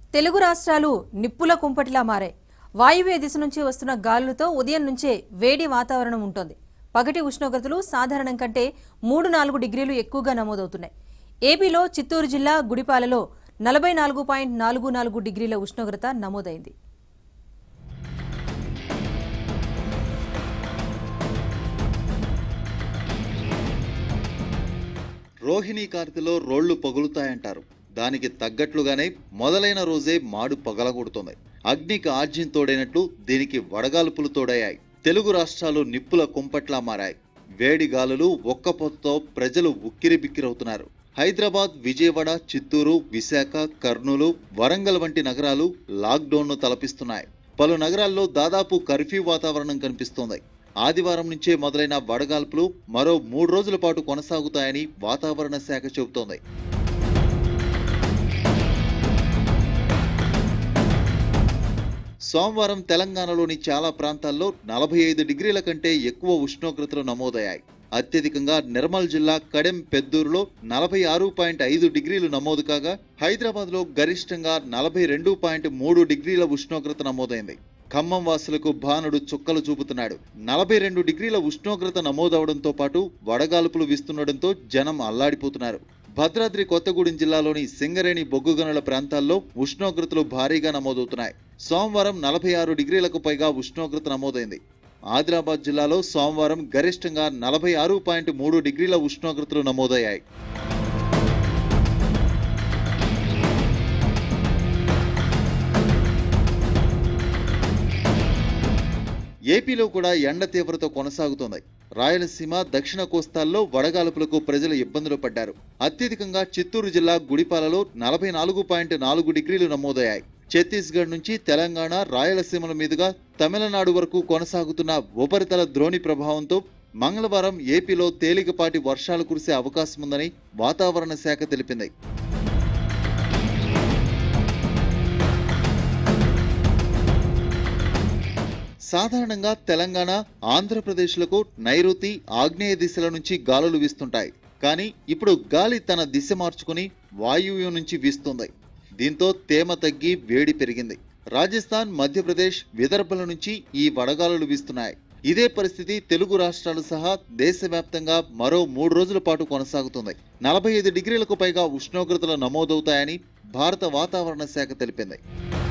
తెలుగు రాష్ట్రాలు నిప్పుల కుంపటిలా మారాయి వాయువ్య దిశ నుంచి వస్తున్న గాలులతో ఉదయం నుంచే వేడి వాతావరణం ఉంటుంది పగటి ఉష్ణోగ్రతలు సాధారణం కంటే మూడు నాలుగు డిగ్రీలు ఎక్కువగా నమోదవుతున్నాయి ఏపీలో చిత్తూరు జిల్లా గుడిపాలలో నలభై నాలుగు పాయింట్ నాలుగు నాలుగు డిగ్రీల ఉష్ణోగ్రత నమోదైంది రోహిణీ కార్తెలో రోళ్లు పగులుతాయంటారు దానికి తగ్గట్లుగానే మొదలైన రోజే మాడు పగలగొడుతోంది అగ్నికి ఆజ్యం తోడైనట్లు దీనికి వడగాల్పులు తోడయ్యాయి తెలుగు రాష్ట్రాలు నిప్పుల కుంపట్లా మారాయి వేడి గాలులు ఒక్కపోతతో ప్రజలు ఉక్కిరి బిక్కిరవుతున్నారు హైదరాబాద్ విజయవాడ చిత్తూరు విశాఖ కర్నూలు వరంగల్ వంటి నగరాలు లాక్డౌన్ను తలపిస్తున్నాయి పలు నగరాల్లో దాదాపు కర్ఫ్యూ వాతావరణం కనిపిస్తోంది ఆదివారం నుంచే మొదలైన వడగాల్పులు మరో మూడు రోజుల పాటు కొనసాగుతాయని వాతావరణ శాఖ చెబుతోంది సోమవారం తెలంగాణలోని చాలా ప్రాంతాల్లో నలభై ఐదు డిగ్రీల కంటే ఎక్కువ ఉష్ణోగ్రతలు నమోదయ్యాయి అత్యధికంగా నిర్మల్ జిల్లా కడెం పెద్దూరులో నలభై ఆరు పాయింట్ ఐదు డిగ్రీలు నమోదు కాగా హైదరాబాద్ లో గరిష్టంగా నలభై రెండు పాయింట్ మూడు డిగ్రీల ఉష్ణోగ్రత నమోదైంది ఖమ్మం వాసులకు భానుడు చుక్కలు చూపుతున్నాడు నలభై రెండు డిగ్రీల ఉష్ణోగ్రత నమోదవడంతో పాటు వడగాల్పులు వీస్తుండటంతో జనం అల్లాడిపోతున్నారు భద్రాద్రి కొత్తగూడెం జిల్లాలోని సింగరేణి బొగ్గుగనుల ప్రాంతాల్లో ఉష్ణోగ్రతలు భారీగా నమోదవుతున్నాయి సోమవారం నలభై ఆరు డిగ్రీలకు పైగా ఉష్ణోగ్రత నమోదైంది ఆదిలాబాద్ జిల్లాలో సోమవారం గరిష్టంగా నలభై ఆరు పాయింట్ మూడు డిగ్రీల ఉష్ణోగ్రతలు నమోదయ్యాయి ఏపీలో కూడా ఎండ తీవ్రత కొనసాగుతోంది రాయలసీమ దక్షిణ కోస్తాల్లో వడగాల్పులకు ప్రజలు ఇబ్బందులు పడ్డారు అత్యధికంగా చిత్తూరు జిల్లా గుడిపాలలో నలభై నాలుగు పాయింట్ నాలుగు డిగ్రీలు నమోదయ్యాయి ఛత్తీస్గఢ్ నుంచి తెలంగాణ రాయలసీమల మీదుగా తమిళనాడు వరకు కొనసాగుతున్న ఉపరితల ద్రోణి ప్రభావంతో మంగళవారం ఏపీలో తేలికపాటి వర్షాలు కురిసే అవకాశముందని వాతావరణ శాఖ తెలిపింది సాధారణంగా తెలంగాణ ఆంధ్రప్రదేశ్లకు నైరుతి ఆగ్నేయ దిశల నుంచి గాలులు వీస్తుంటాయి కానీ ఇప్పుడు గాలి తన దిశ మార్చుకుని వాయువ్యం నుంచి వీస్తుంది దీంతో తేమ తగ్గి వేడి పెరిగింది రాజస్థాన్ మధ్యప్రదేశ్ విదర్భల నుంచి ఈ వడగాలులు వీస్తున్నాయి ఇదే పరిస్థితి తెలుగు రాష్ట్రాలు సహా దేశవ్యాప్తంగా మరో మూడు రోజుల పాటు కొనసాగుతుంది నలభై ఐదు డిగ్రీలకు పైగా ఉష్ణోగ్రతలు నమోదవుతాయని భారత వాతావరణ శాఖ తెలిపింది